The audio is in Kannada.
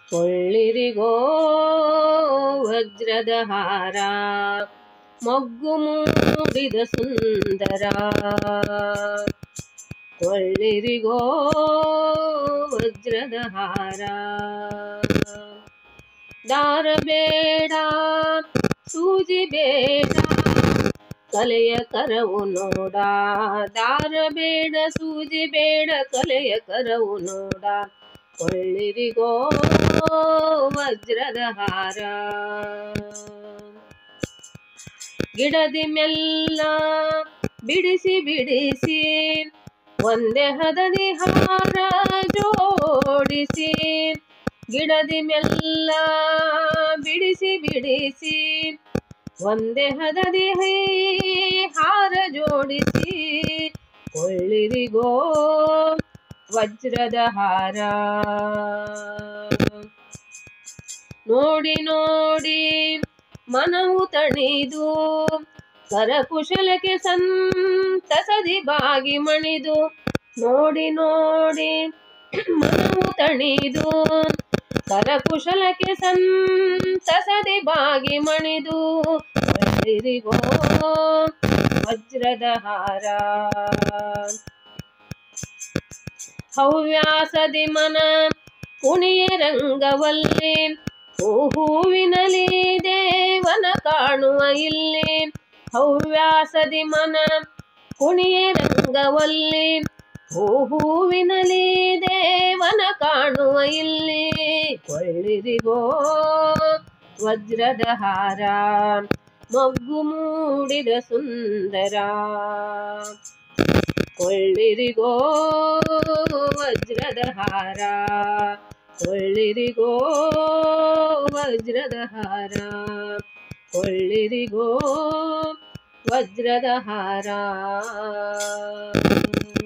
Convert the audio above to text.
ಕೊಳ್ಳಿರಿಗೋ ವಜ್ರದ ಹಾರ ಮೊಗ್ಗು ಮೂಡಿದ ಸುಂದರ ಕೊಳ್ಳಿರಿಗೋ ವಜ್ರದ ಹಾರ ದಾರ ಬೇಡ ಸೂಜಿ ಬೇಡ ಕಲೆಯ ಕರವು ನೋಡ ದಾರ ಬೇಡ ಸೂಜಿ ಬೇಡ ಕಲೆಯ ಕರವು ನೋಡ ಕೊಳ್ಳಿರಿಗೋ ವಜ್ರದ ಹಾರ ಗಿಡದಿ ಮೆಲ್ಲ ಬಿಡಿಸಿ ಬಿಡಿಸಿ ಒಂದೇ ಹದದಿ ಹಾರ ಜೋಡಿಸಿ ಗಿಡದಿ ಮೆಲ್ಲ ಬಿಡಿಸಿ ಬಿಡಿಸಿ ಒಂದೇ ಹದದಿ ಹೈ ಹಾರ ಜೋಡಿಸಿ ಕೊಳ್ಳಿರಿಗೋ ವಜ್ರದ ಹಾರ ನೋಡಿ ನೋಡಿ ಮನವು ತಣಿದು ಕರಕುಶಲಕ್ಕೆ ಸಂತಸದಿ ಬಾಗಿ ಮಣಿದು ನೋಡಿ ನೋಡಿ ಮನವು ತಣಿದು ಕರಕುಶಲಕ್ಕೆ ಸಂತಸದಿ ಬಾಗಿ ಮಣಿದು ಕೊಳ್ಳಿರಿಗೋ ವಜ್ರದ ಹಾರ ಹವ್ಯಾಸದಿ ಮನ ಕುಣಿಯ ರಂಗವಲ್ಲಿ ಹೂವಿನಲಿ ದೇವನ ಕಾಣುವ ಇಲ್ಲಿ ಹವ್ಯಾಸದಿ ಮನ ಕುಣಿಯ ರಂಗವಲ್ಲಿ ಹೂವಿನಲಿ ದೇವನ ಕಾಣುವ ಇಲ್ಲಿ ಕೊಳ್ಳಿರಿಗೋ ವಜ್ರದ ಹಾರ ಮೊಗ್ಗು ಮೂಡಿದ ಸುಂದರ ಕೊಳ್ಳಿರಿಗೋ ವಜ್ರದ ಹಾರ ಕೊಳ್ಳಿರಿಗೋ ವಜ್ರದ ಹಾರ ಕೊಳ್ಳಿರಿಗೋ ವಜ್ರದ ಹಾರ